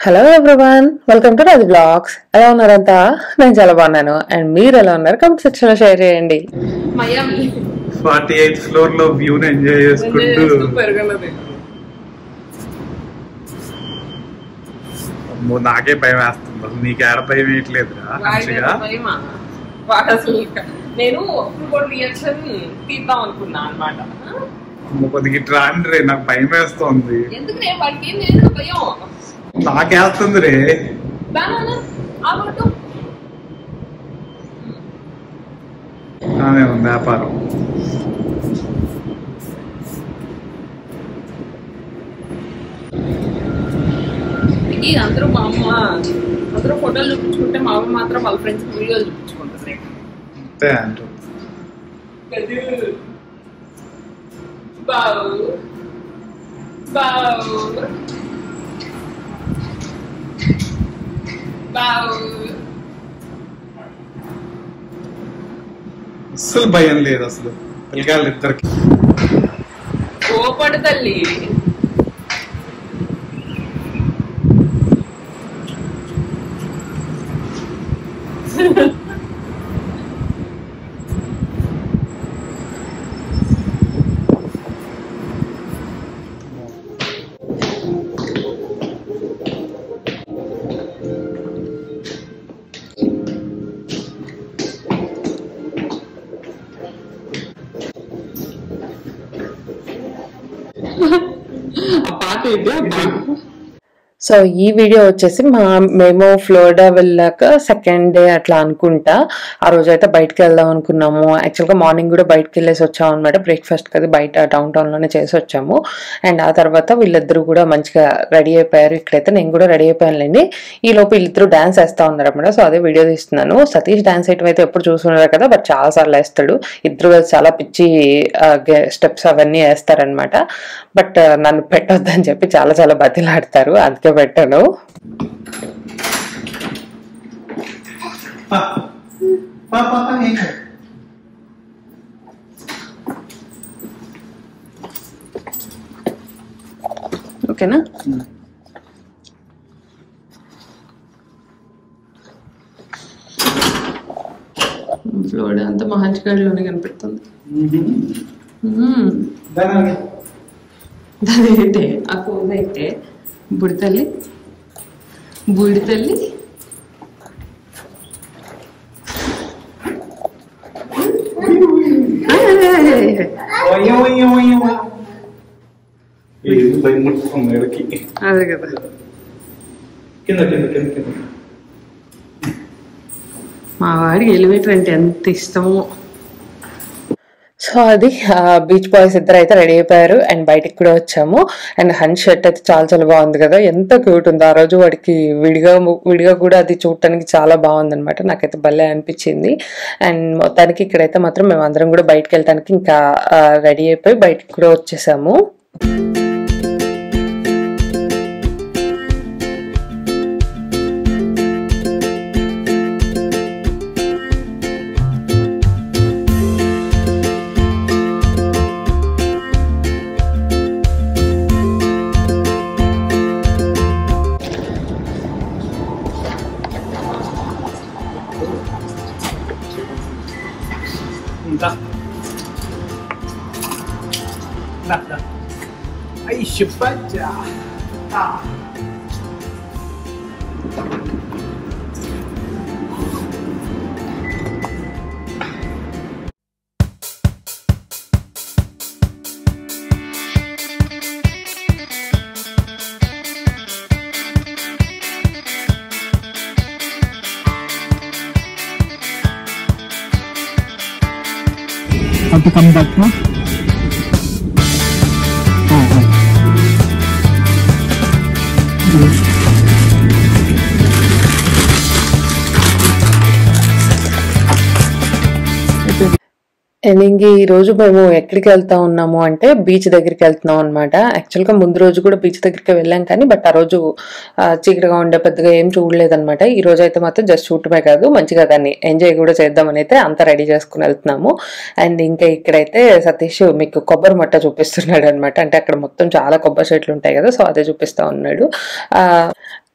Hello everyone welcome to Raj blogs ఎలా ఉన్నారంతా నేను చాలా బాగున్నాను అండ్ మీరు ఎలా ఉన్నారు కమెంట్ సెక్షన్ లో షేర్ చేయండి మయామి ఫార్టీ ఎయిత్ ఫ్లోర్ లో వ్యూని ఎంజాయ్ చేసుకుంటూ పెరగలది అమ్మో, నాకే భయం వేస్తుంది అసలు నీకు ఏడ భయం వేయట్లేదురా మంచిగా వాడు అసలు ఇంకా నేను ఫుట్బాల్ రియాక్షన్ తీద్దాం అనుకున్నా అనమాట అమ్మో, కొద్దిగా ఇటు రాండి రే నాకు భయం వేస్తుంది ఎందుకు నేను వాడికి ఏం లేదు భయం నాకేస్తుంది రే బాగా ఆగొట్టు అనే ఉంది వ్యాపారం ఇది అందరూ మా అమ్మ అందరూ ఫోటోలు చూపించుకుంటే మా అమ్మ మాత్రం వాళ్ళ ఫ్రెండ్స్ వీడియోలు చూపించుకుంటుంది అంతే అంటూ బావు బావు బావు అస్సలు భయం లేదు అసలు పిల్లగాళ్ళు ఇద్దరికి కోపడు తల్లి ఆ పాట ఏంటి ఆ పాట సో ఈ వీడియో వచ్చేసి మా మేము ఫ్లోరిడా వెళ్ళాక సెకండ్ డే అట్లా అనుకుంటా ఆ రోజు అయితే బయటకు వెళ్దాం అనుకున్నాము యాక్చువల్గా మార్నింగ్ కూడా బయటకు వెళ్ళేసి వచ్చాము అనమాట బ్రేక్ఫాస్ట్ కదా బయట డౌన్ టౌన్లోనే చేసి వచ్చాము అండ్ ఆ తర్వాత వీళ్ళిద్దరూ కూడా మంచిగా రెడీ అయిపోయారు ఇక్కడైతే నేను కూడా రెడీ అయిపోయానులేండి ఈ లోపు వీళ్ళిద్దరూ డాన్స్ వేస్తా ఉన్నారు అనమాట సో అదే వీడియో తీస్తున్నాను సతీష్ డాన్స్ వేయటం అయితే ఎప్పుడు చూస్తున్నారు కదా బట్ చాలా సార్లు వేస్తాడు ఇద్దరు కలిసి చాలా పిచ్చి స్టెప్స్ అవన్నీ వేస్తారనమాట బట్ నన్ను పెట్టొద్దని చెప్పి చాలా చాలా బతిలాడతారు అందుకే పెట్టాను ఓకేనా ఫ్లోరిడా అంతా మహంచిగడ్లోనే కనిపిస్తుంది దాని అయితే ఆ కోద అయితే బుడి తల్లి బుడి తల్లి ఏది భయం ముట్టుకుంది ఎడకి అదే కదా కింద కింద కింద కింద మా వాడికి ఎలివేటర్ అంటే ఎంత ఇష్టమో సో అది బీచ్ బాయ్స్ ఇద్దరు అయితే రెడీ అయిపోయారు అండ్ బయటికి కూడా వచ్చాము అండ్ హన్ షర్ట్ అయితే చాలా చాలా బాగుంది కదా ఎంత క్యూట్ ఉంది ఆ రోజు వాడికి విడిగా విడిగా కూడా అది చూడటానికి చాలా బాగుంది అనమాట నాకైతే భలే అనిపించింది అండ్ మొత్తానికి ఇక్కడైతే మాత్రం మేము అందరం కూడా బయటకు వెళ్ళడానికి ఇంకా రెడీ అయిపోయి బయటికి కూడా వచ్చేసాము Da. Da, da. Ai, chupacha. Ah. Have to come back, no? Oh, oh. Yes. And ఇంక ఈ రోజు మేము ఎక్కడికి వెళ్తా ఉన్నాము అంటే బీచ్ దగ్గరికి వెళ్తున్నాం అనమాట యాక్చువల్గా ముందు రోజు కూడా బీచ్ దగ్గరికి వెళ్ళాం కానీ బట్ ఆ రోజు ఆ, చీకటిగా ఉండే పెద్దగా ఏం చూడలేదన్నమాట ఈ రోజు అయితే మాత్రం జస్ట్ చూడటమే కాదు మంచిగా దాన్ని ఎంజాయ్ కూడా చేద్దామని అయితే అంతా రెడీ చేసుకుని వెళ్తున్నాము అండ్ ఇంకా ఇక్కడైతే సతీష్ మీకు కొబ్బరి మట్ట చూపిస్తున్నాడు అనమాట అంటే అక్కడ మొత్తం చాలా కొబ్బరి చెట్లు ఉంటాయి కదా సో అదే చూపిస్తా ఉన్నాడు ఆ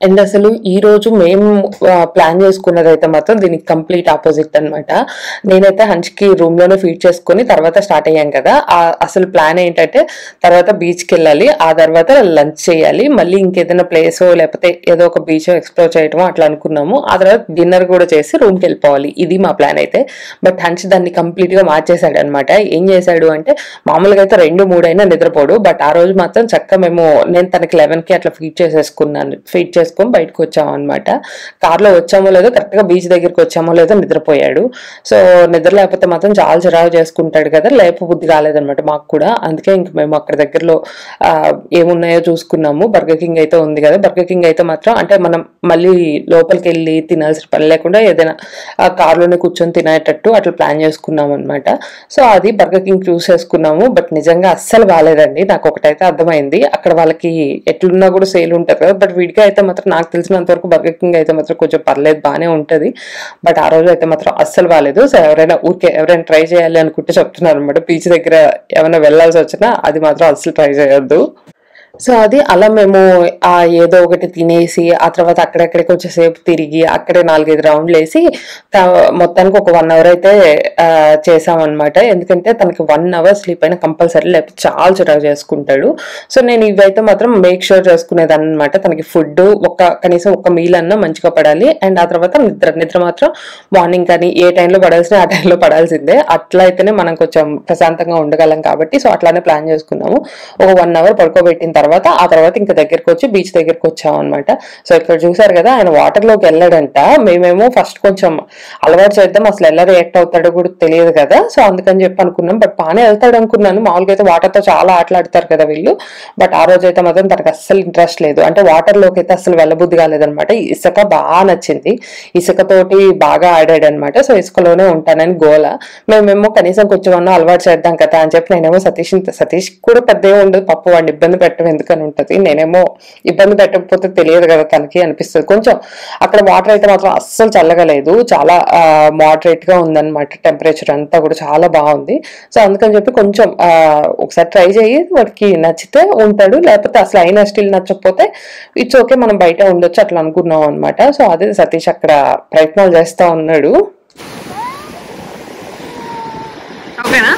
అండ్ అసలు ఈ రోజు మేము ప్లాన్ చేసుకున్నది అయితే మాత్రం దీనికి కంప్లీట్ ఆపోజిట్ అన్నమాట నేనైతే హంచ్కి రూమ్ లోనే ఫీడ్ చేసుకుని తర్వాత స్టార్ట్ అయ్యాం కదా ఆ అసలు ప్లాన్ ఏంటంటే తర్వాత బీచ్ కి వెళ్ళాలి ఆ తర్వాత లంచ్ చేయాలి మళ్ళీ ఇంకేదైనా ప్లేస్ లేకపోతే ఏదో ఒక బీచ్ ఎక్స్ప్లోర్ చేయటం అట్లా అనుకున్నాము ఆ తర్వాత డిన్నర్ కూడా చేసి రూమ్ కి వెళ్ళిపోవాలి ఇది మా ప్లాన్ అయితే బట్ హంచ్ దాన్ని కంప్లీట్ గా మార్చేశాడు అనమాట ఏం చేశాడు అంటే మామూలుగా అయితే రెండు మూడైనా నిద్రపోడు బట్ ఆ రోజు మాత్రం చక్కగా మేము నేను తనకి లెవెన్ కి అట్లా ఫీడ్ చేసేసుకున్నాను ఫీడ్ చేసుకొని బయటకు వచ్చాము అనమాట కార్లో వచ్చామో లేదో కరెక్ట్ గా బీచ్ దగ్గరికి వచ్చామో లేదో నిద్రపోయాడు సో నిద్ర లేకపోతే మాత్రం చాలా చిరాకు చేసుకుంటాడు కదా లేప బుద్ధి కాలేదన్నమాట మాకు కూడా అందుకే ఇంక మేము అక్కడ దగ్గరలో ఆ, ఏమున్నాయో చూసుకున్నాము బర్గర్ కింగ్ అయితే ఉంది కదా బర్గర్ కింగ్ అయితే మాత్రం అంటే మనం మళ్ళీ లోపలికి వెళ్ళి తినాల్సిన పని లేకుండా ఏదైనా ఆ కార్లోనే కూర్చొని తినేటట్టు అట్లా ప్లాన్ చేసుకున్నాం అనమాట సో అది బర్గర్ కింగ్ చూస్ చేసుకున్నాము బట్ నిజంగా అస్సలు బాగాలేదండి నాకు ఒకటైతే అర్థమైంది అక్కడ వాళ్ళకి ఎట్లున్నా కూడా సేల్ ఉంటుంది కదా బట్ వీడిగా అయితే మాత్రం నాకు తెలిసినంత వరకు బర్గర్ కింగ్ అయితే మాత్రం కొంచెం పర్లేదు బాగానే ఉంటది బట్ ఆ రోజు అయితే మాత్రం అస్సలు బాగాలేదు సో ఎవరైనా ఊరికే ఎవరైనా ట్రై చేయాలి అనుకుంటే చెప్తున్నారు అనమాట బీచ్ దగ్గర ఏమైనా వెళ్ళాల్సి వచ్చినా అది మాత్రం అస్సలు ట్రై చేయొద్దు సో అది అలా మేము ఆ ఏదో ఒకటి తినేసి ఆ తర్వాత అక్కడెక్కడికి వచ్చేసేపు తిరిగి అక్కడే నాలుగైదు రౌండ్లు వేసి త- మొత్తానికి ఒక వన్ అవర్ అయితే ఆ, చేసామన్నమాట ఎందుకంటే తనకి వన్ అవర్ స్లీప్ అయినా కంపల్సరీ లేకపోతే చాలా చిరాకు చేసుకుంటాడు సో నేను ఇవైతే మాత్రం మేక్ షూర్ చేసుకునేదాన్ని అనమాట తనకి ఫుడ్ ఒక కనీసం ఒక మీల్ అన్నా మంచిగా పడాలి అండ్ ఆ తర్వాత నిద్ర నిద్ర మాత్రం మార్నింగ్ కానీ ఏ టైంలో పడాల్సిన ఆ టైంలో పడాల్సిందే అట్లా అయితేనే మనం కొంచెం ప్రశాంతంగా ఉండగలం కాబట్టి సో అట్లానే ప్లాన్ చేసుకున్నాము ఒక వన్ అవర్ పడుకోబెట్టిన తర్వాత ఆ తర్వాత ఇంకా దగ్గరికి వచ్చి బీచ్ దగ్గరికి వచ్చాం అనమాట సో ఇక్కడ చూసారు కదా ఆయన వాటర్ లోకి వెళ్ళాడంట మేమేమో ఫస్ట్ కొంచెం అలవాటు చేద్దాం అసలు ఎలా రియాక్ట్ అవుతాడో కూడా తెలియదు కదా సో అందుకని చెప్పి అనుకున్నాం బట్ బాగానే వెళ్తాడు అనుకున్నాను మామూలుగా అయితే వాటర్ తో చాలా ఆటలాడతారు కదా వీళ్ళు బట్ ఆ రోజు అయితే మాత్రం తనకు అస్సలు ఇంట్రెస్ట్ లేదు అంటే వాటర్ లోకి అయితే అసలు వెళ్ళబుద్ధి కాలేదన్నమాట ఇసుక బాగా నచ్చింది ఇసుకతోటి బాగా ఆడాడు అనమాట సో ఇసుకలోనే ఉంటానని గోల మేమేమో కనీసం కొంచెం అన్నా అలవాటు చేద్దాం కదా అని చెప్పి నేనేమో సతీష్ సతీష్ కూడా పెద్ద ఏం ఉండదు పప్పు వాడిని ఇబ్బంది పెట్టడం ఎందుకని ఉంటది నేనేమో ఇబ్బంది పెట్టకపోతే తెలియదు కదా తనకి అనిపిస్తుంది కొంచెం అక్కడ వాటర్ అయితే మాత్రం అస్సలు చల్లగా లేదు చాలా మోడరేట్ గా ఉందన్నమాట టెంపరేచర్ అంతా కూడా చాలా బాగుంది సో అందుకని చెప్పి కొంచెం ఆ, ఒకసారి ట్రై చేయి వాడికి నచ్చితే ఉంటాడు లేకపోతే అసలు అయినా స్టిల్ నచ్చకపోతే ఇట్స్ ఓకే మనం బయట ఉండొచ్చు అట్లా అనుకున్నాం అనమాట సో అదే సతీష్ అక్కడ ప్రయత్నాలు చేస్తా ఉన్నాడు ఓకేనా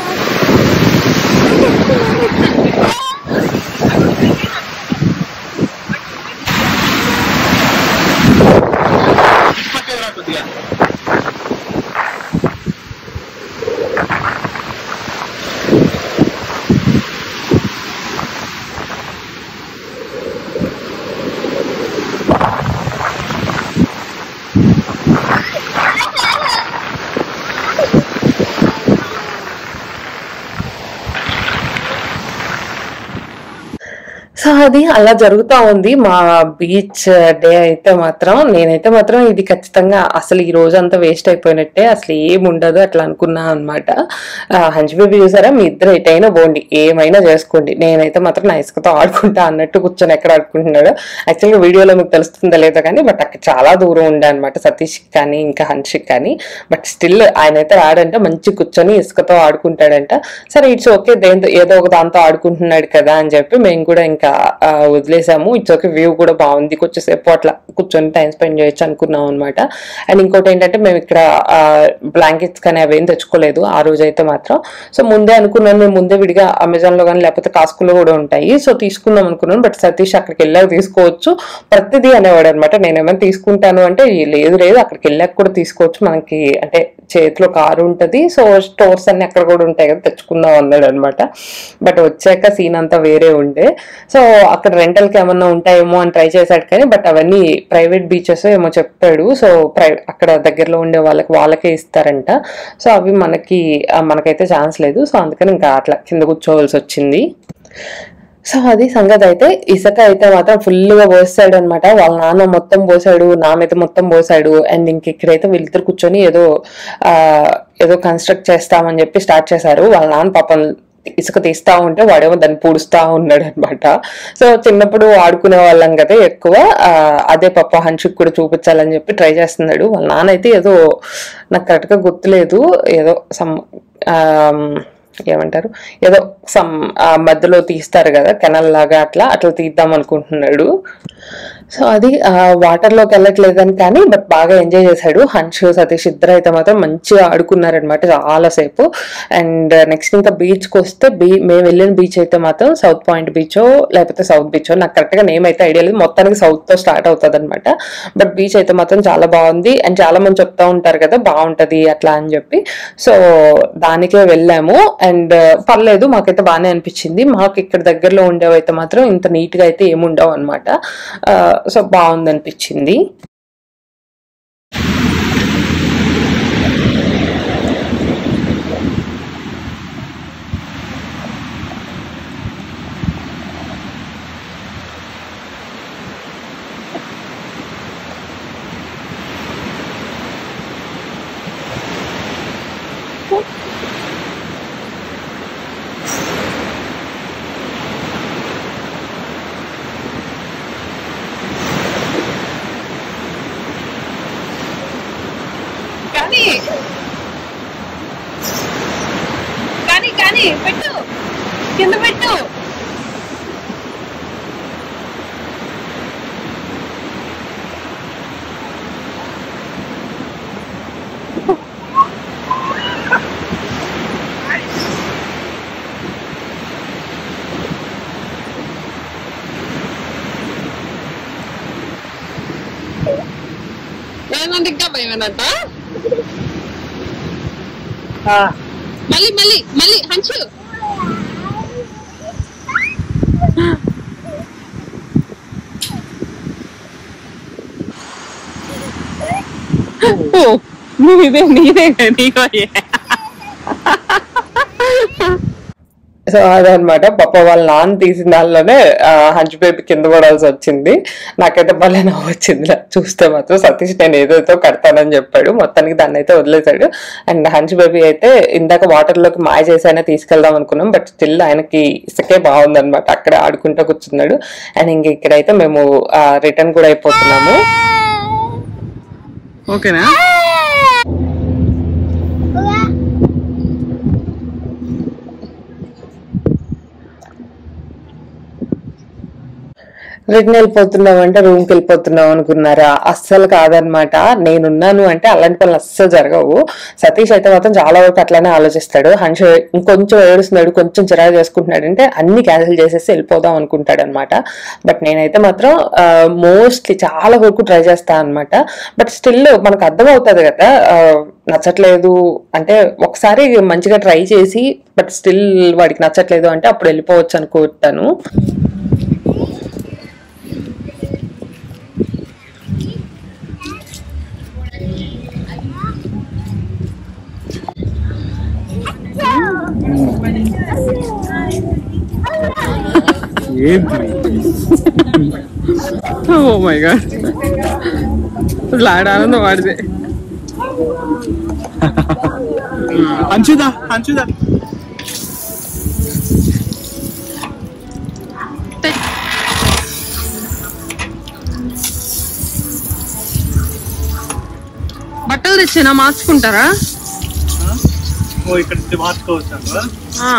సో అది అలా జరుగుతా ఉంది మా బీచ్ డే అయితే మాత్రం నేనైతే మాత్రం ఇది ఖచ్చితంగా అసలు ఈ రోజు అంతా వేస్ట్ అయిపోయినట్టే అసలు ఏం ఉండదు అట్లా అనుకున్నా అనమాట హంచ్ బేబీ చూసారా మీ ఇద్దరు ఎటైనా పోండి ఏమైనా చేసుకోండి నేనైతే మాత్రం నా ఇసుకతో ఆడుకుంటా అన్నట్టు కూర్చొని ఎక్కడ ఆడుకుంటున్నాడు యాక్చువల్గా వీడియోలో మీకు తెలుస్తుందో లేదో కానీ బట్ అక్కడ చాలా దూరం ఉండే అనమాట సతీష్ కానీ ఇంకా హన్షిక్ కానీ బట్ స్టిల్ ఆయన అయితే రాడంటే మంచి కూర్చొని ఇసుకతో ఆడుకుంటాడంట సరే ఇట్స్ ఓకే దేంతో ఏదో ఒక దాంతో ఆడుకుంటున్నాడు కదా అని చెప్పి మేము కూడా ఇంకా ఆ, వదిలేసాము ఇట్స్ ఓకే వ్యూ కూడా బాగుంది కొంచెంసేపు అట్లా కూర్చొని టైం స్పెండ్ చేయొచ్చు అనుకున్నాం అనమాట అండ్ ఇంకోటి ఏంటంటే మేము ఇక్కడ బ్లాంకెట్స్ కానీ అవేం తెచ్చుకోలేదు ఆ రోజు అయితే మాత్రం సో ముందే అనుకున్నాను మేము ముందే విడిగా అమెజాన్ లో కానీ లేకపోతే కాస్కోలో కూడా ఉంటాయి సో తీసుకుందాం అనుకున్నాను బట్ సతీష్ అక్కడికి వెళ్ళాక తీసుకోవచ్చు ప్రతిదీ అనేవాడు అనమాట నేనేమైనా తీసుకుంటాను అంటే లేదు లేదు అక్కడికి వెళ్ళాక కూడా తీసుకోవచ్చు మనకి అంటే చేతిలో కారు ఉంటది సో స్టోర్స్ అన్ని అక్కడ కూడా ఉంటాయి కదా తెచ్చుకుందాం అన్నాడు అనమాట బట్ వచ్చాక సీన్ అంతా వేరే ఉండే సో అక్కడ రెంటల్ కి ఏమన్నా ఉంటాయేమో అని ట్రై చేశాడు కానీ బట్ అవన్నీ ప్రైవేట్ బీచెస్ ఏమో చెప్పాడు సో ప్రై అక్కడ దగ్గరలో ఉండే వాళ్ళకి వాళ్ళకే ఇస్తారంట సో అవి మనకి ఆ, మనకైతే ఛాన్స్ లేదు సో అందుకని ఇంకా అట్లా కింద కూర్చోవలసి వచ్చింది సో అది సంగతి అయితే ఇసుక అయితే మాత్రం ఫుల్ గా పోసాడు అనమాట వాళ్ళ నాన్న మొత్తం పోసాడు నా మీద మొత్తం పోసాడు అండ్ ఇంక ఇక్కడైతే వీళ్ళిద్దరు కూర్చొని ఏదో ఆ ఏదో కన్స్ట్రక్ట్ చేస్తామని చెప్పి స్టార్ట్ చేశారు వాళ్ళ నాన్న పాపం ఇసుక తీస్తా ఉంటే వాడేమో దాన్ని పూడుస్తా ఉన్నాడు అనమాట సో చిన్నప్పుడు ఆడుకునే వాళ్ళం కదా ఎక్కువ ఆ, అదే పాప హన్షుక్ కూడా చూపించాలని చెప్పి ట్రై చేస్తున్నాడు వాళ్ళ నాన్న అయితే ఏదో నాకు కరెక్ట్ గా గుర్తులేదు ఏదో సమ్ ఏమంటారు ఏదో సమ్ మధ్యలో తీస్తారు కదా కెనల్ లాగా అట్లా అట్లా తీద్దాం అనుకుంటున్నాడు సో అది వాటర్ లోకి వెళ్ళట్లేదని కానీ బట్ బాగా ఎంజాయ్ చేశాడు హన్ష్ సతీష్ ఇద్దరు అయితే మాత్రం మంచిగా ఆడుకున్నారనమాట చాలా సేపు అండ్ నెక్స్ట్ ఇంకా బీచ్ కి వస్తే బీ మేము వెళ్ళిన బీచ్ అయితే మాత్రం సౌత్ పాయింట్ బీచ్ లేకపోతే సౌత్ బీచ్ నాకు కరెక్ట్ గా నేమ్ అయితే ఐడియా లేదు మొత్తానికి సౌత్ తో స్టార్ట్ అవుతుంది అనమాట బట్ బీచ్ అయితే మాత్రం చాలా బాగుంది అండ్ చాలా మంది చెప్తా ఉంటారు కదా బాగుంటది అట్లా అని చెప్పి సో దానికే వెళ్ళాము అండ్ పర్లేదు మాకైతే బాగానే అనిపించింది మాకు ఇక్కడ దగ్గరలో ఉండేవైతే మాత్రం ఇంత నీట్ గా అయితే ఏముండవు అనమాట సో బాగుంది అనిపించింది కానీ కానీ కానీ పెట్టు కింద పెట్టు ఏమంటే ఇంకా భయమేనంట మళ్ళీ మళ్ళీ మళ్ళీ హంచు నీదే నీదే నీకో సో అదనమాట పప్ప వాళ్ళ నాన్న తీసిన దానిలోనే హంచ్ బేబీ కింద పడాల్సి వచ్చింది నాకైతే భలే నవ్వు వచ్చింది ఇలా చూస్తే మాత్రం సతీష్ నేను ఏదైతే కడతానని చెప్పాడు మొత్తానికి దాన్ని అయితే వదిలేశాడు అండ్ హంచ్ బేబీ అయితే ఇందాక వాటర్ లోకి మాయ చేసైనా తీసుకెళ్దాం అనుకున్నాం బట్ స్టిల్ ఆయనకి ఇసుకే బాగుందన్నమాట అక్కడే ఆడుకుంటూ కూర్చున్నాడు అండ్ ఇంక ఇక్కడైతే మేము రిటర్న్ కూడా అయిపోతున్నాము ఓకేనా రిటర్న్ వెళ్ళిపోతున్నాం అంటే రూమ్ కి వెళ్ళిపోతున్నాం అనుకున్నారా అస్సలు కాదనమాట నేనున్నాను అంటే అలాంటి పనులు అస్సలు జరగవు సతీష్ అయితే మాత్రం చాలా వరకు అట్లానే ఆలోచిస్తాడు హన్ష ఇంకొంచెం ఏడుస్తున్నాడు కొంచెం చిరాకు చేసుకుంటున్నాడు అంటే అన్ని క్యాన్సిల్ చేసేసి వెళ్ళిపోదాం అనుకుంటాడు అనమాట బట్ నేనైతే మాత్రం మోస్ట్లీ చాలా వరకు ట్రై చేస్తాను అనమాట బట్ స్టిల్ మనకు అర్థమవుతుంది కదా ఆ, నచ్చట్లేదు అంటే ఒకసారి మంచిగా ట్రై చేసి బట్ స్టిల్ వాడికి నచ్చట్లేదు అంటే అప్పుడు వెళ్ళిపోవచ్చు అనుకుంటాను ఏంటి ఓ మై గాడ్ అసలు ఆడ ఆనందం వాడిదే అంచుదా అంచుదా బట్టలు తెచ్చినా మార్చుకుంటారా ఓ ఇక్కడ మార్చుకోవచ్చు అంటారా? ఆ.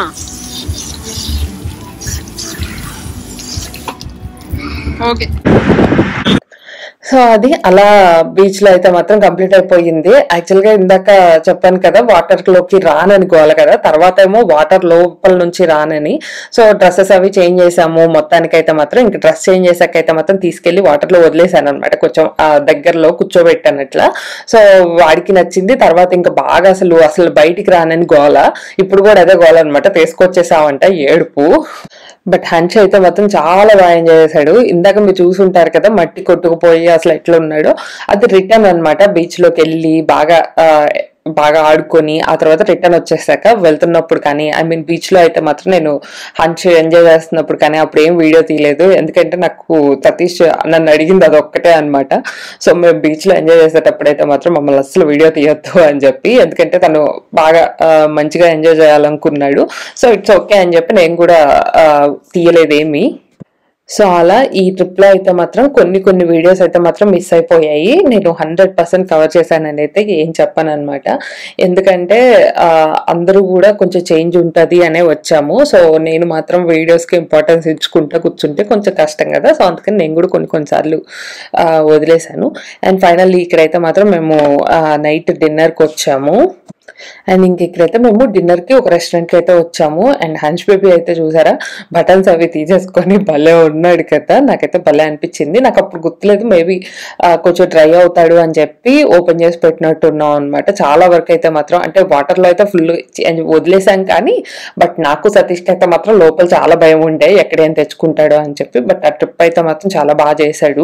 ఓకే సో అది అలా బీచ్ లో అయితే మాత్రం కంప్లీట్ అయిపోయింది యాక్చువల్ గా ఇందాక చెప్పాను కదా వాటర్ లోకి రానని గోల కదా తర్వాత ఏమో వాటర్ లోపల నుంచి రానని సో డ్రెస్సెస్ అవి చేంజ్ చేసాము మొత్తానికి అయితే మాత్రం ఇంకా డ్రెస్ చేంజ్ చేసాక అయితే మాత్రం తీసుకెళ్లి వాటర్ లో వదిలేసాను అనమాట కొంచెం ఆ దగ్గరలో కూర్చోబెట్టాను అట్లా సో వాడికి నచ్చింది తర్వాత ఇంకా బాగా అసలు అసలు బయటికి రానని గోల ఇప్పుడు కూడా అదే గోల అనమాట తీసుకొచ్చేసామంట ఏడుపు బట్ హంచ్ అయితే మాత్రం చాలా బాగా ఎంజాయ్ చేశాడు ఇందాక మీరు చూసుంటారు కదా మట్టి కొట్టుకుపోయి అసలు ఎట్లా ఉన్నాడో అది రిటర్న్ అన్నమాట బీచ్ లోకి వెళ్ళి బాగా ఆ, బాగా ఆడుకొని ఆ తర్వాత రిటర్న్ వచ్చేసాక వెళ్తున్నప్పుడు కానీ ఐ మీన్ బీచ్ లో అయితే మాత్రం నేను హంచ్ ఎంజాయ్ చేస్తున్నప్పుడు కానీ అప్పుడు ఏం వీడియో తీయలేదు ఎందుకంటే నాకు సతీష్ నన్ను అడిగింది అది ఒక్కటే అనమాట సో మేము బీచ్ లో ఎంజాయ్ చేసేటప్పుడు అయితే మాత్రం మమ్మల్ని అస్సలు వీడియో తీయొద్దు అని చెప్పి ఎందుకంటే తను బాగా ఆ, మంచిగా ఎంజాయ్ చేయాలనుకున్నాడు సో ఇట్స్ ఓకే అని చెప్పి నేను కూడా ఆ, తీయలేదేమి సో అలా ఈ ట్రిప్ లో అయితే మాత్రం కొన్ని కొన్ని వీడియోస్ అయితే మాత్రం మిస్ అయిపోయాయి నేను హండ్రెడ్ పర్సెంట్ కవర్ చేశానని అయితే ఏం చెప్పాను అనమాట ఎందుకంటే ఆ, అందరూ కూడా కొంచెం చేంజ్ ఉంటది అనే వచ్చాము సో నేను మాత్రం వీడియోస్ కి ఇంపార్టెన్స్ ఇచ్చుకుంటా కూర్చుంటే కొంచెం కష్టం కదా సో అందుకని నేను కూడా కొన్ని కొన్నిసార్లు ఆ, వదిలేశాను అండ్ ఫైనల్లీ ఇక్కడైతే మాత్రం మేము నైట్ డిన్నర్ కి వచ్చాము అండ్ ఇంక ఇక్కడైతే మేము డిన్నర్ కి ఒక రెస్టారెంట్ కి అయితే వచ్చాము అండ్ హన్స్ బేబీ అయితే చూసారా బటన్స్ అవి తీసేసుకొని భలే ఉన్నాడు కదా నాకైతే భలే అనిపించింది నాకు అప్పుడు గుర్తులేదు మేబీ కొంచెం డ్రై అవుతాడు అని చెప్పి ఓపెన్ చేసి పెట్టినట్టు ఉన్నాం అనమాట చాలా వరకు అయితే మాత్రం అంటే వాటర్ లో అయితే ఫుల్ వదిలేసాం కానీ బట్ నాకు సతీష్కి అయితే మాత్రం లోపల చాలా భయం ఉండే ఎక్కడేం తెచ్చుకుంటాడు అని చెప్పి బట్ ఆ ట్రిప్ అయితే మాత్రం చాలా బాగా చేశాడు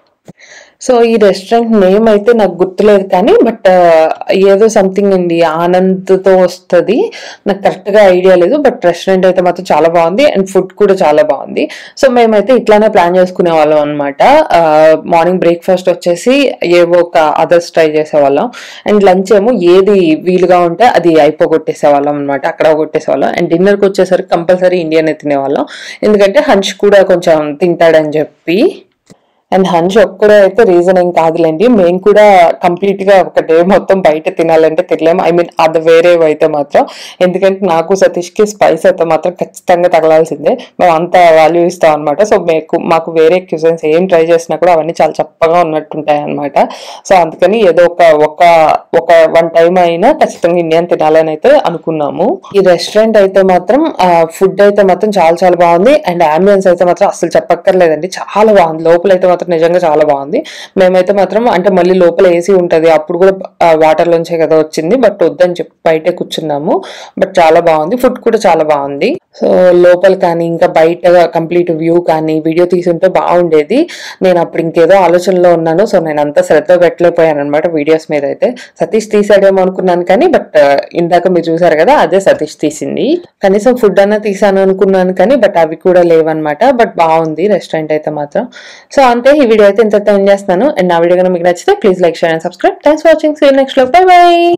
సో ఈ రెస్టారెంట్ నేమ్ అయితే నాకు గుర్తులేదు కానీ బట్ ఏదో సంథింగ్ అండి ఆనంద్తో వస్తుంది నాకు కరెక్ట్ గా ఐడియా లేదు బట్ రెస్టారెంట్ అయితే మాత్రం చాలా బాగుంది అండ్ ఫుడ్ కూడా చాలా బాగుంది సో మేమైతే ఇట్లానే ప్లాన్ చేసుకునే వాళ్ళం అనమాట మార్నింగ్ బ్రేక్ఫాస్ట్ వచ్చేసి ఏవో ఒక అదర్స్ ట్రై చేసేవాళ్ళం అండ్ లంచ్ ఏమో ఏది వీలుగా ఉంటే అది అయిపోగొట్టేసేవాళ్ళం అనమాట అక్కడ కొట్టేసేవాళ్ళం అండ్ డిన్నర్కి వచ్చేసరికి కంపల్సరీ ఇండియన్ తినేవాళ్ళం ఎందుకంటే హంచ్ కూడా కొంచెం తింటాడని చెప్పి అండ్ హన్ష్ ఒక్కడే అయితే రీజన్ ఏం కాదులేండి మేము కూడా కంప్లీట్ గా ఒక డే మొత్తం బయట తినాలంటే తినలేము ఐ మీన్ అది వేరే అయితే మాత్రం ఎందుకంటే నాకు సతీష్ కి స్పైస్ అయితే మాత్రం ఖచ్చితంగా తగలాల్సిందే మేము అంత వాల్యూ ఇస్తాం అనమాట సో మీకు మాకు వేరే క్యూజన్స్ ఏం ట్రై చేసినా కూడా అవన్నీ చాలా చప్పగా ఉన్నట్టుంటాయి అనమాట సో అందుకని ఏదో ఒక ఒక ఒక వన్ టైం అయినా ఖచ్చితంగా ఇండియన్ తినాలని అయితే అనుకున్నాము ఈ రెస్టారెంట్ అయితే మాత్రం ఫుడ్ అయితే మాత్రం చాలా చాలా బాగుంది అండ్ అంబియన్స్ అయితే మాత్రం అసలు చెప్పక్కర్లేదండి చాలా బాగుంది లోపల అయితే మాత్రం నిజంగా చాలా బాగుంది మేమైతే మాత్రం అంటే మళ్ళీ లోపల ఏసీ ఉంటది అప్పుడు కూడా వాటర్ లోంచే కదా వచ్చింది బట్ వద్దని చెప్పి బయటే కూర్చున్నాము బట్ చాలా బాగుంది ఫుడ్ కూడా చాలా బాగుంది సో లోపల కానీ ఇంకా బయట కంప్లీట్ వ్యూ కానీ వీడియో తీసుంటే బాగుండేది నేను అప్పుడు ఇంకేదో ఆలోచనలో ఉన్నాను సో నేను అంత శ్రద్ధ పెట్టలేకపోయాను అనమాట వీడియోస్ మీద అయితే సతీష్ తీసాడేమో అనుకున్నాను కానీ బట్ ఇందాక మీరు చూసారు కదా అదే సతీష్ తీసింది కనీసం ఫుడ్ అన్నా తీసాను అనుకున్నాను కానీ బట్ అవి కూడా లేవన్నమాట బట్ బాగుంది రెస్టారెంట్ అయితే మాత్రం సో అంతే ఈ వీడియో అయితే ఇంత ఎండ్ చేస్తున్నాను అండ్ నా వీడియో కనుక మీకు నచ్చితే please like share and subscribe thanks for watching see next లో బై బై